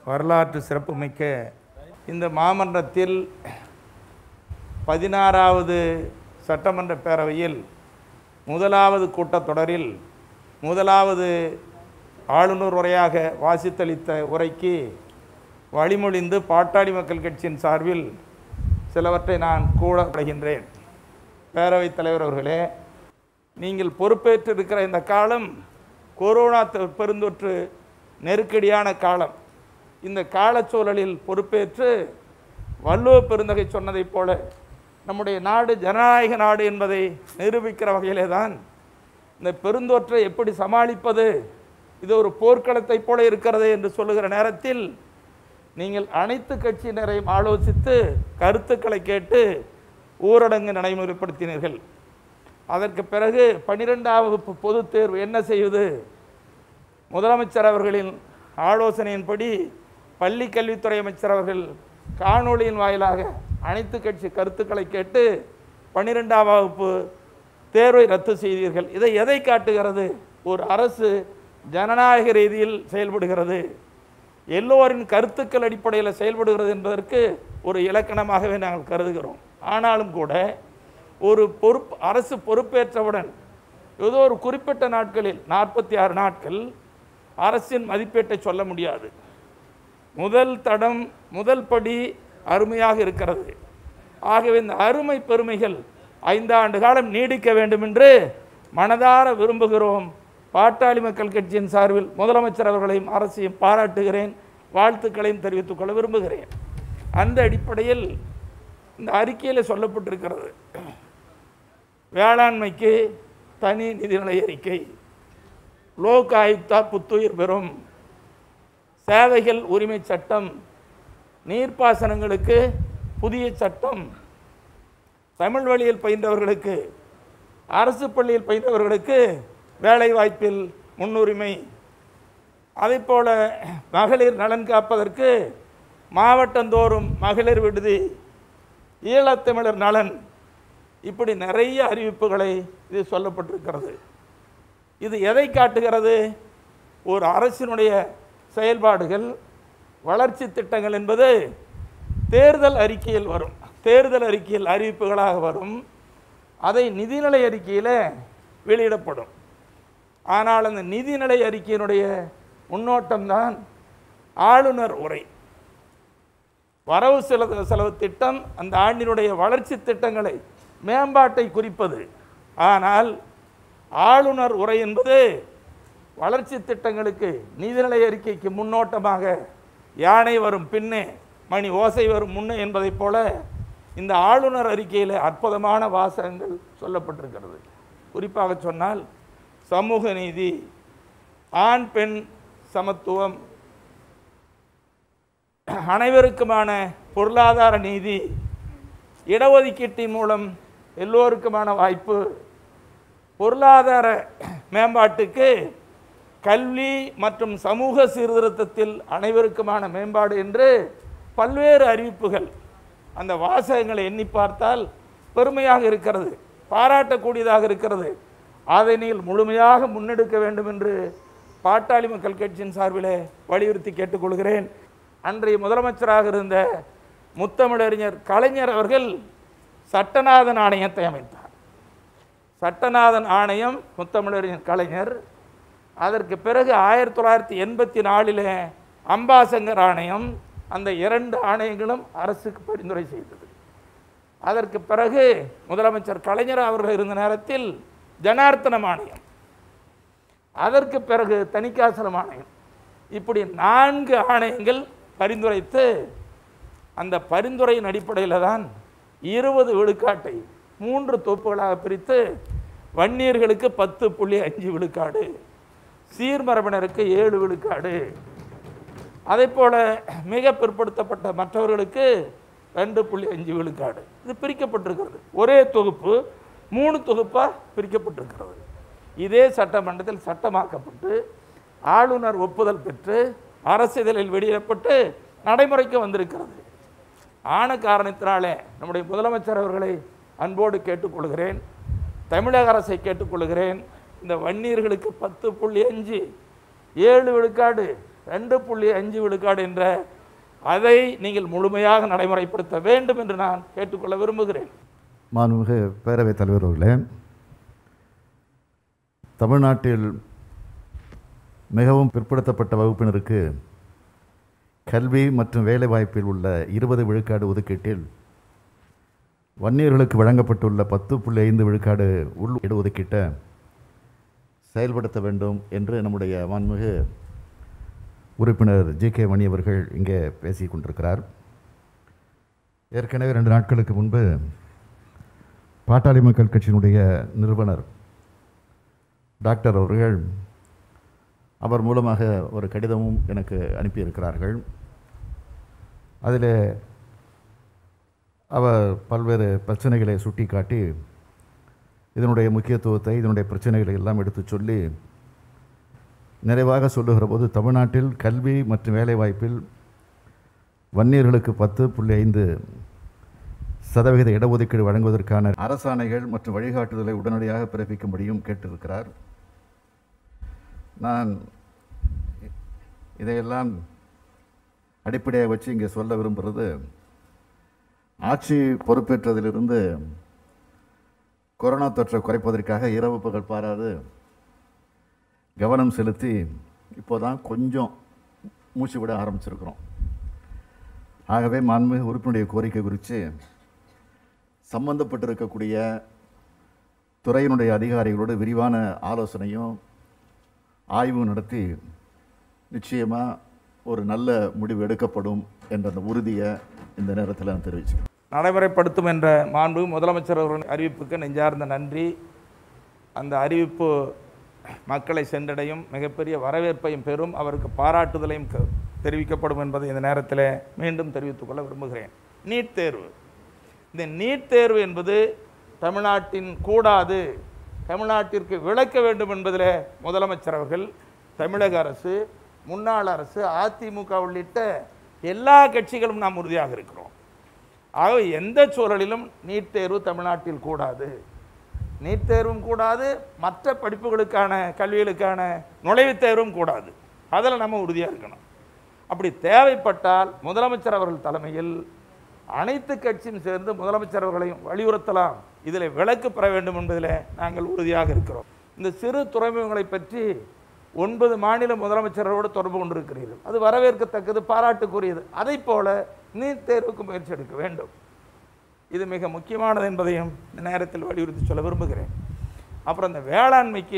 வரலாற்று சிறப்புமிக்க இந்த மாமன்றத்தில் பதினாறாவது சட்டமன்ற பேரவையில் முதலாவது கூட்டத்தொடரில் முதலாவது ஆளுநர் உரையாக வாசித்தளித்த உரைக்கு வழிமொழிந்து பாட்டாளி மக்கள் கட்சியின் சார்பில் சிலவற்றை நான் கூட படுகின்றேன் பேரவைத் தலைவர் அவர்களே நீங்கள் பொறுப்பேற்றிருக்கிற இந்த காலம் கொரோனா த- பெருந்தொற்று நெருக்கடியான காலம் இந்த காலச்சூழலில் பொறுப்பேற்று வள்ளுவ பெருந்தகை சொன்னதைப் போல நம்முடைய நாடு ஜனநாயக நாடு என்பதை நிரூபிக்கிற வகையிலே தான் இந்த பெருந்தொற்றை எப்படி சமாளிப்பது இது ஒரு போர்க்களத்தைப் போல இருக்கிறது என்று சொல்லுகிற நேரத்தில் நீங்கள் அனைத்து கட்சியினரையும் ஆலோசித்து கருத்துக்களை கேட்டு ஊரடங்கு நடைமுறைப்படுத்தினீர்கள் அதற்கு பிறகு பன்னிரெண்டாம் வகுப்பு பொதுத் தேர்வு என்ன செய்வது முதலமைச்சர் அவர்களின் ஆலோசனையின்படி பள்ளி கல்வித்துறை அமைச்சர் அவர்கள் காணொளியின் வாயிலாக அனைத்து கட்சி கருத்துக்களை கேட்டு பன்னிரெண்டாம் வகுப்பு தேர்வை ரத்து செய்தீர்கள் இதை எதை காட்டுகிறது ஒரு அரசு ஜனநாயக ரீதியில் செயல்படுகிறது எல்லோரின் கருத்துக்கள் அடிப்படையில் செயல்படுகிறது என்பதற்கு ஒரு இலக்கணமாகவே நாங்கள் கருதுகிறோம் ஆனாலும் கூட ஒரு பொறுப்பு அரசு பொறுப்பேற்றவுடன் ஏதோ ஒரு குறிப்பிட்ட நாட்களில் நாற்பத்தி ஆறு நாட்கள் அரசின் மதிப்பீட்டை சொல்ல முடியாது முதல் தடம் முதல் படி அருமையாக இருக்கிறது ஆகவே இந்த அருமை பெருமைகள் ஐந்தாண்டு காலம் நீடிக்க வேண்டும் என்று மனதார விரும்புகிறோம் பாட்டாளி மக்கள் கட்சியின் சார்பில் முதலமைச்சர் அவர்களையும் அரசையும் பாராட்டுகிறேன் வாழ்த்துக்களையும் தெரிவித்துக் கொள்ள விரும்புகிறேன் அந்த அடிப்படையில் இந்த அறிக்கையில் சொல்லப்பட்டிருக்கிறது வேளாண்மைக்கு தனி நிதிநிலை அறிக்கை லோக் ஆயுக்தா புத்துயிர் பெறும் சேவைகள் உரிமை சட்டம் நீர்ப்பாசனங்களுக்கு புதிய சட்டம் தமிழ் வழியில் பயின்றவர்களுக்கு அரசு பள்ளியில் பயின்றவர்களுக்கு வேலை வாய்ப்பில் முன்னுரிமை அதைப்போல மகளிர் நலன் காப்பதற்கு மாவட்டந்தோறும் மகளிர் விடுதி ஈழத்தமிழர் நலன் இப்படி நிறைய அறிவிப்புகளை இது சொல்லப்பட்டிருக்கிறது இது எதை காட்டுகிறது ஒரு அரசினுடைய செயல்பாடுகள் வளர்ச்சி திட்டங்கள் என்பது தேர்தல் அறிக்கையில் வரும் தேர்தல் அறிக்கையில் அறிவிப்புகளாக வரும் அதை நிதிநிலை அறிக்கையில் வெளியிடப்படும் ஆனால் அந்த நிதிநிலை அறிக்கையினுடைய முன்னோட்டம்தான் ஆளுநர் உரை வரவு செலவு செலவு திட்டம் அந்த ஆண்டினுடைய வளர்ச்சி திட்டங்களை மேம்பாட்டை குறிப்பது ஆனால் ஆளுநர் உரை என்பது வளர்ச்சி திட்டங்களுக்கு நிதிநிலை அறிக்கைக்கு முன்னோட்டமாக யானை வரும் பின்னே மணி ஓசை வரும் முன்னே என்பதைப் போல இந்த ஆளுநர் அறிக்கையில் அற்புதமான வாசகங்கள் சொல்லப்பட்டிருக்கிறது குறிப்பாக சொன்னால் சமூக நீதி ஆண் பெண் சமத்துவம் அனைவருக்குமான பொருளாதார நீதி இடஒதுக்கீட்டின் மூலம் எல்லோருக்குமான வாய்ப்பு பொருளாதார மேம்பாட்டுக்கு கல்வி மற்றும் சமூக சீர்திருத்தத்தில் அனைவருக்குமான மேம்பாடு என்று பல்வேறு அறிவிப்புகள் அந்த வாசகங்களை எண்ணி பார்த்தால் பெருமையாக இருக்கிறது பாராட்டக்கூடியதாக இருக்கிறது அதை நீங்கள் முழுமையாக முன்னெடுக்க வேண்டும் என்று பாட்டாளி மக்கள் கட்சியின் சார்பிலே வலியுறுத்தி கேட்டுக்கொள்கிறேன் அன்றைய முதலமைச்சராக இருந்த முத்தமிழறிஞர் கலைஞர் அவர்கள் சட்டநாதன் ஆணையத்தை அமைத்தார் சட்டநாதன் ஆணையம் முத்தமிழறிஞர் கலைஞர் அதற்கு பிறகு ஆயிரத்தி தொள்ளாயிரத்தி எண்பத்தி நாலில் அம்பாசங்கர் ஆணையம் அந்த இரண்டு ஆணையங்களும் அரசுக்கு பரிந்துரை செய்தது அதற்கு பிறகு முதலமைச்சர் கலைஞர் அவர்கள் இருந்த நேரத்தில் ஜனார்த்தனம் ஆணையம் அதற்கு பிறகு தணிக்காசலம் ஆணையம் இப்படி நான்கு ஆணையங்கள் பரிந்துரைத்து அந்த பரிந்துரையின் அடிப்படையில் தான் இருபது விழுக்காட்டை மூன்று தொப்புகளாக பிரித்து வன்னியர்களுக்கு பத்து புள்ளி அஞ்சு விழுக்காடு சீர்மரபினருக்கு ஏழு விழுக்காடு அதே போல மிக பிற்படுத்தப்பட்ட மற்றவர்களுக்கு ரெண்டு புள்ளி அஞ்சு விழுக்காடு இது பிரிக்கப்பட்டிருக்கிறது ஒரே தொகுப்பு மூணு தொகுப்பாக பிரிக்கப்பட்டிருக்கிறது இதே சட்டமன்றத்தில் சட்டமாக்கப்பட்டு ஆளுநர் ஒப்புதல் பெற்று அரசிதழில் வெளியிடப்பட்டு நடைமுறைக்கு வந்திருக்கிறது ஆன காரணத்தினாலே நம்முடைய முதலமைச்சர் அவர்களை அன்போடு கேட்டுக்கொள்கிறேன் தமிழக அரசை கேட்டுக்கொள்கிறேன் இந்த வன்னியர்களுக்கு பத்து புள்ளி அஞ்சு ஏழு விழுக்காடு ரெண்டு புள்ளி அஞ்சு விழுக்காடு என்ற அதை நீங்கள் முழுமையாக நடைமுறைப்படுத்த வேண்டும் என்று நான் கேட்டுக்கொள்ள விரும்புகிறேன் மாண்புமிகு பேரவைத் தலைவர் அவர்களே தமிழ்நாட்டில் மிகவும் பிற்படுத்தப்பட்ட வகுப்பினருக்கு கல்வி மற்றும் வேலைவாய்ப்பில் உள்ள இருபது விழுக்காடு ஒதுக்கீட்டில் வன்னியர்களுக்கு வழங்கப்பட்டுள்ள பத்து புள்ளி ஐந்து விழுக்காடு உள் இடஒதுக்கீட்டை செயல்படுத்த வேண்டும் என்று நம்முடைய மாண்புமிகு உறுப்பினர் ஜி கே மணி அவர்கள் இங்கே பேசிக் கொண்டிருக்கிறார் ஏற்கனவே ரெண்டு நாட்களுக்கு முன்பு பாட்டாளி மக்கள் கட்சியினுடைய நிறுவனர் டாக்டர் அவர்கள் அவர் மூலமாக ஒரு கடிதமும் எனக்கு அனுப்பியிருக்கிறார்கள் அதில் அவர் பல்வேறு பிரச்சனைகளை சுட்டிக்காட்டி இதனுடைய முக்கியத்துவத்தை இதனுடைய பிரச்சனைகளை எல்லாம் எடுத்துச் சொல்லி நிறைவாக சொல்லுகிற போது தமிழ்நாட்டில் கல்வி மற்றும் வேலைவாய்ப்பில் வன்னியர்களுக்கு பத்து புள்ளி ஐந்து சதவிகித இடஒதுக்கீடு வழங்குவதற்கான அரசாணைகள் மற்றும் வழிகாட்டுதலை உடனடியாக பிறப்பிக்கும்படியும் கேட்டிருக்கிறார் நான் இதையெல்லாம் அடிப்படையாக வச்சு இங்கே சொல்ல விரும்புகிறது ஆட்சி பொறுப்பேற்றதிலிருந்து கொரோனா தொற்றை குறைப்பதற்காக இரவு பகல் பாராது கவனம் செலுத்தி இப்போ தான் கொஞ்சம் மூச்சு விட ஆரம்பிச்சிருக்கிறோம் ஆகவே மாண்புமிகு உறுப்பினுடைய கோரிக்கை குறித்து சம்பந்தப்பட்டிருக்கக்கூடிய துறையினுடைய அதிகாரிகளோடு விரிவான ஆலோசனையும் ஆய்வும் நடத்தி நிச்சயமாக ஒரு நல்ல முடிவு எடுக்கப்படும் என்ற அந்த உறுதியை இந்த நேரத்தில் நான் தெரிவிச்சுக்கிறேன் நடைமுறைப்படுத்தும் என்ற மாண்பு முதலமைச்சர் அவர்களின் அறிவிப்புக்கு நெஞ்சார்ந்த நன்றி அந்த அறிவிப்பு மக்களை சென்றடையும் மிகப்பெரிய வரவேற்பையும் பெறும் அவருக்கு பாராட்டுதலையும் க- தெரிவிக்கப்படும் என்பதை இந்த நேரத்தில் மீண்டும் தெரிவித்துக் கொள்ள விரும்புகிறேன் நீட் தேர்வு இந்த நீட் தேர்வு என்பது தமிழ்நாட்டின் கூடாது தமிழ்நாட்டிற்கு விளக்க வேண்டும் என்பதில் முதலமைச்சர் அவர்கள் தமிழக அரசு முன்னாள் அரசு அதிமுக உள்ளிட்ட எல்லா கட்சிகளும் நாம் உறுதியாக இருக்கிறோம் ஆக எந்த சூழலிலும் நீட் தேர்வு தமிழ்நாட்டில் கூடாது நீட் தேர்வும் கூடாது மற்ற படிப்புகளுக்கான கல்விகளுக்கான நுழைவுத் தேர்வும் கூடாது அதில் நம்ம உறுதியாக இருக்கணும் அப்படி தேவைப்பட்டால் முதலமைச்சர் அவர்கள் தலைமையில் அனைத்து கட்சியும் சேர்ந்து முதலமைச்சர் அவர்களையும் வலியுறுத்தலாம் இதில் விலக்கு பெற வேண்டும் என்பதில் நாங்கள் உறுதியாக இருக்கிறோம் இந்த சிறு துறைமுகங்களை பற்றி ஒன்பது மாநில முதலமைச்சரோடு தொடர்பு கொண்டிருக்கிறீர்கள் அது வரவேற்கத்தக்கது பாராட்டுக்குரியது அதைப் போல நீட் தேர்வுக்கு முயற்சி எடுக்க வேண்டும் இது மிக முக்கியமானது என்பதையும் இந்த நேரத்தில் வலியுறுத்தி சொல்ல விரும்புகிறேன் அப்புறம் இந்த வேளாண்மைக்கு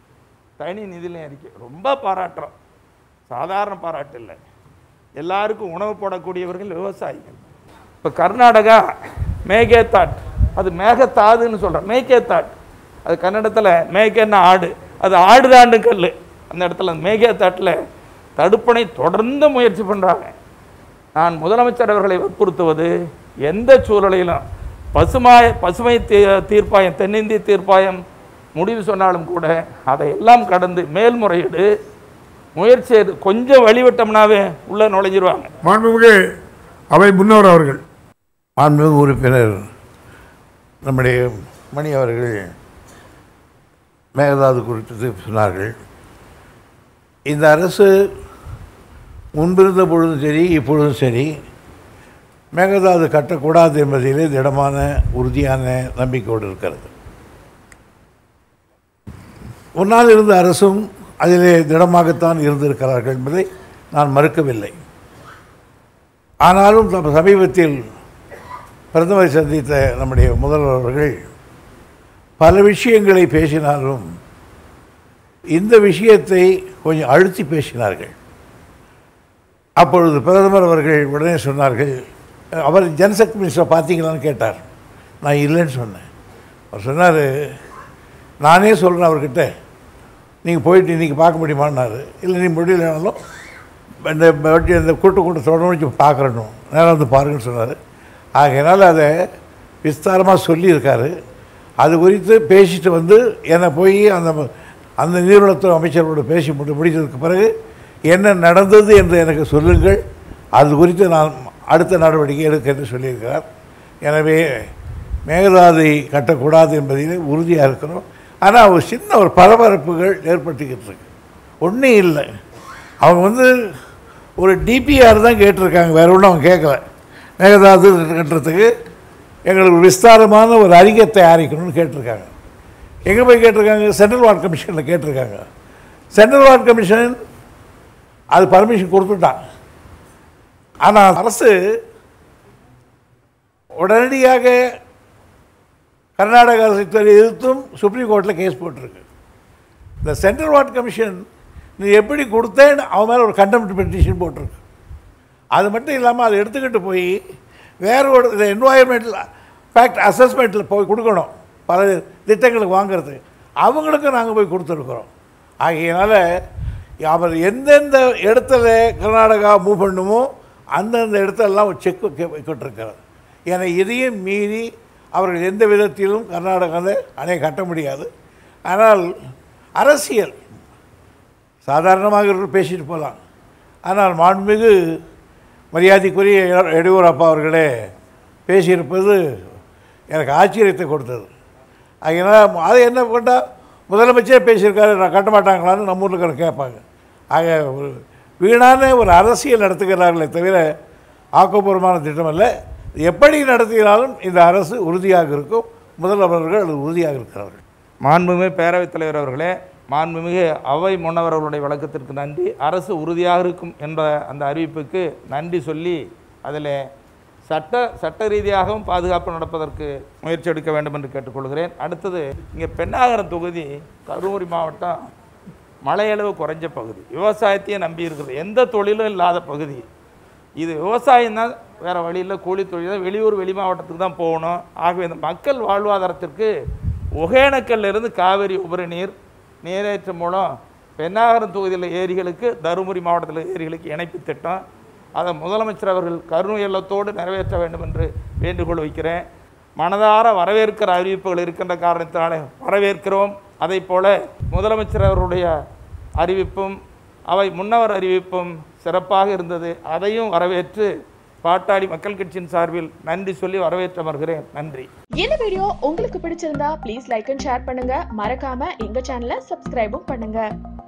தனி நிதிநிலை அறிக்கை ரொம்ப பாராட்டுறோம் சாதாரண பாராட்டு இல்லை எல்லாருக்கும் உணவு போடக்கூடியவர்கள் விவசாயிகள் இப்போ கர்நாடகா மேகேதாட் அது மேகத்தாதுன்னு சொல்கிறேன் மேகேதாட் அது கன்னடத்தில் மேகேன்னா ஆடு அது ஆடுதாண்டு கல் அந்த இடத்துல மேகேதாட்டில் தடுப்பணை தொடர்ந்து முயற்சி பண்ணுறாங்க நான் முதலமைச்சர் அவர்களை வற்புறுத்துவது எந்த சூழலிலும் பசுமாய பசுமை தீ தீர்ப்பாயம் தென்னிந்திய தீர்ப்பாயம் முடிவு சொன்னாலும் கூட அதையெல்லாம் கடந்து மேல்முறையீடு முயற்சி எடு- கொஞ்சம் வழிவிட்டோம்னாவே உள்ளே நுழைஞ்சிருவாங்க மாண்புமிகு அவை முன்னோர் அவர்கள் மாண்புமிகு உறுப்பினர் நம்முடைய மணி அவர்கள் மேகதாது குறித்து சொன்னார்கள் இந்த அரசு முன்பிருந்த பொழுதும் சரி இப்பொழுதும் சரி மேகதாது கட்டக்கூடாது என்பதிலே திடமான உறுதியான நம்பிக்கையோடு இருக்கிறது முன்னால் இருந்த அரசும் அதிலே திடமாகத்தான் இருந்திருக்கிறார்கள் என்பதை நான் மறுக்கவில்லை ஆனாலும் நம்ம சமீபத்தில் பிரதமரை சந்தித்த நம்முடைய முதல்வர் அவர்கள் பல விஷயங்களை பேசினாலும் இந்த விஷயத்தை கொஞ்சம் அழுத்தி பேசினார்கள் அப்பொழுது பிரதமர் அவர்கள் உடனே சொன்னார்கள் அவர் ஜனசக்தி மினிஸ்டரை பார்த்தீங்களான்னு கேட்டார் நான் இல்லைன்னு சொன்னேன் அவர் சொன்னார் நானே சொல்கிறேன் அவர்கிட்ட நீங்கள் போயிட்டு இன்றைக்கி பார்க்க முடியுமான்னாரு இல்லை நீ முடியலனாலும் இந்த வாட்டி இந்த கூட்டு கூட்ட தொடர்ந்து பார்க்குறணும் நேரம் வந்து பாருங்கன்னு சொன்னார் ஆகையினால் அதை விஸ்தாரமாக சொல்லியிருக்காரு அது குறித்து பேசிட்டு வந்து என்னை போய் அந்த அந்த நீர்வளத்துறை அமைச்சரோடு பேசி முடி முடித்ததுக்கு பிறகு என்ன நடந்தது என்று எனக்கு சொல்லுங்கள் அது குறித்து நான் அடுத்த நடவடிக்கை எடுக்க என்று சொல்லியிருக்கிறார் எனவே மேகதாதை கட்டக்கூடாது என்பதிலே உறுதியாக இருக்கிறோம் ஆனால் ஒரு சின்ன ஒரு பரபரப்புகள் ஏற்பட்டுக்கிட்டு இருக்கு ஒன்றும் இல்லை அவங்க வந்து ஒரு டிபிஆர் தான் கேட்டிருக்காங்க வேற ஒன்றும் அவங்க கேட்கல மேகதாது கட்டுறதுக்கு எங்களுக்கு ஒரு விஸ்தாரமான ஒரு அறிக்கை தயாரிக்கணும்னு கேட்டிருக்காங்க எங்கே போய் கேட்டிருக்காங்க சென்ட்ரல் வார்டு கமிஷனில் கேட்டிருக்காங்க சென்ட்ரல் வார்டு கமிஷன் அது பர்மிஷன் கொடுத்துட்டான் ஆனால் அரசு உடனடியாக கர்நாடக அரசை எதிர்த்தும் சுப்ரீம் கோர்ட்டில் கேஸ் போட்டிருக்கு இந்த சென்ட்ரல் வார்டு கமிஷன் நீ எப்படி கொடுத்தேன்னு அவன் மேலே ஒரு கண்டெம்ட் பெட்டிஷன் போட்டிருக்கு அது மட்டும் இல்லாமல் அதை எடுத்துக்கிட்டு போய் வேற ஒரு இந்த என்வாயர்மெண்டல் ஃபேக்ட் அசஸ்மெண்ட்டில் போய் கொடுக்கணும் பல திட்டங்களுக்கு வாங்குறதுக்கு அவங்களுக்கும் நாங்கள் போய் கொடுத்துருக்குறோம் ஆகையினால அவர் எந்தெந்த இடத்துல கர்நாடகா மூவ் பண்ணுமோ அந்தந்த இடத்தெல்லாம் ஒரு செக் வைக்கிட்டிருக்கிறார் ஏன்னா இதையும் மீறி அவர்கள் எந்த விதத்திலும் கர்நாடகாவில் அணை கட்ட முடியாது ஆனால் அரசியல் சாதாரணமாக இவர்கள் பேசிட்டு போகலாம் ஆனால் மாண்புமிகு மரியாதைக்குரிய எட- எடியூரப்பா அவர்களே பேசியிருப்பது எனக்கு ஆச்சரியத்தை கொடுத்தது அதனால் அது என்ன பண்ணால் முதலமைச்சரே பேசியிருக்காரு நான் கட்ட மாட்டாங்களான்னு நம்ம ஊரில் இருக்கிற கேட்பாங்க ஆக ஒரு வீணான ஒரு அரசியல் நடத்துகிறார்களே தவிர ஆக்கப்பூர்வமான திட்டம் அல்ல எப்படி நடத்தினாலும் இந்த அரசு உறுதியாக இருக்கும் முதல்வர்கள் அது உறுதியாக இருக்கிறார்கள் மாண்புமிகு பேரவைத் தலைவர் அவர்களே மாண்புமிகு அவை முன்னவர் அவர்களுடைய வழக்கத்திற்கு நன்றி அரசு உறுதியாக இருக்கும் என்ற அந்த அறிவிப்புக்கு நன்றி சொல்லி அதில் சட்ட சட்ட ரீதியாகவும் பாதுகாப்பு நடப்பதற்கு முயற்சி எடுக்க வேண்டும் என்று கேட்டுக்கொள்கிறேன் அடுத்தது இங்கே பெண்ணாகரம் தொகுதி கருமூரி மாவட்டம் மழையளவு குறைஞ்ச பகுதி விவசாயத்தையே நம்பி இருக்கிறது எந்த தொழிலும் இல்லாத பகுதி இது விவசாயம் தான் வேறு வழியில் கூலி தொழில் தான் வெளியூர் வெளி மாவட்டத்துக்கு தான் போகணும் ஆகவே இந்த மக்கள் வாழ்வாதாரத்திற்கு ஒகேனக்கல்ல இருந்து காவிரி உபரி நீர் நீரேற்றம் மூலம் பெண்ணாகரம் தொகுதியில் ஏரிகளுக்கு தருமபுரி மாவட்டத்தில் ஏரிகளுக்கு இணைப்பு திட்டம் அதை முதலமைச்சர் அவர்கள் கருணை எல்லத்தோடு நிறைவேற்ற வேண்டும் என்று வேண்டுகோள் வைக்கிறேன் மனதார வரவேற்கிற அறிவிப்புகள் இருக்கின்ற காரணத்தினாலே வரவேற்கிறோம் அதை போல முதலமைச்சர் அவருடைய அறிவிப்பும் அவை முன்னவர் அறிவிப்பும் சிறப்பாக இருந்தது அதையும் வரவேற்று பாட்டாளி மக்கள் கட்சியின் சார்பில் நன்றி சொல்லி வரவேற்று அமர்கிறேன் நன்றி இந்த வீடியோ உங்களுக்கு பிடிச்சிருந்தா ப்ளீஸ் லைக் அண்ட் ஷேர் பண்ணுங்க மறக்காம எங்க சேனலை சப்ஸ்கிரைபும் பண்ணுங்க